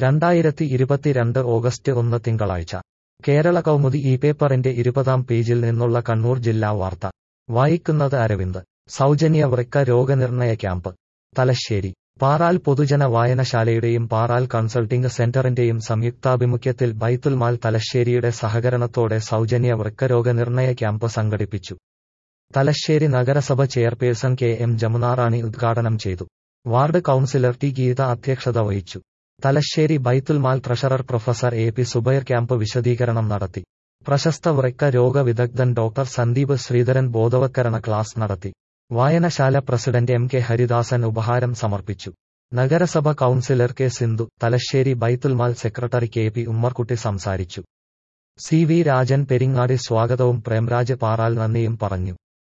രണ്ടായിരത്തി ഇരുപത്തിരണ്ട് ഓഗസ്റ്റ് ഒന്ന് തിങ്കളാഴ്ച കേരള കൗമുദി ഈ പേപ്പറിന്റെ ഇരുപതാം പേജിൽ നിന്നുള്ള കണ്ണൂർ ജില്ലാ വാർത്ത വായിക്കുന്നത് അരവിന്ദ് സൗജന്യ വൃക്ക രോഗനിർണയ ക്യാമ്പ് തലശ്ശേരി പാറാൽ പൊതുജന വായനശാലയുടെയും പാറാൽ കൺസൾട്ടിംഗ് സെന്ററിന്റെയും സംയുക്താഭിമുഖ്യത്തിൽ ബൈത്തുൽമാൽ തലശ്ശേരിയുടെ സഹകരണത്തോടെ സൗജന്യ വൃക്കരോഗനിർണയ ക്യാമ്പ് സംഘടിപ്പിച്ചു തലശ്ശേരി നഗരസഭ ചെയർപേഴ്സൺ കെ എം ജമുനാറാണി ഉദ്ഘാടനം ചെയ്തു വാർഡ് കൌൺസിലർ ടി ഗീത അധ്യക്ഷത വഹിച്ചു Thalassery Baithulmal treasurer professor A P Zubair camp വിശദീകരണം നടത്തി പ്രശസ്ത വൃക്ക രോഗ വിദഗ്ധൻ ഡോക്ടർ സന്ദീപ് ശ്രീധരൻ ബോധവത്കരണ ക്ലാസ് നടത്തി വായനശാല പ്രസിഡന്റ് എം കെ ഹരിദാസൻ ഉപഹാരം സമർപ്പിച്ചു നഗരസഭ councillor K Sindhu Thalassery Baithulmal secretary K P Ummerkutty സംസാരിച്ചു സി വി രാജൻ പെരിങ്ങാടി സ്വാഗതവും പ്രേംരാജ് പാറാൽ നന്ദിയും പറഞ്ഞു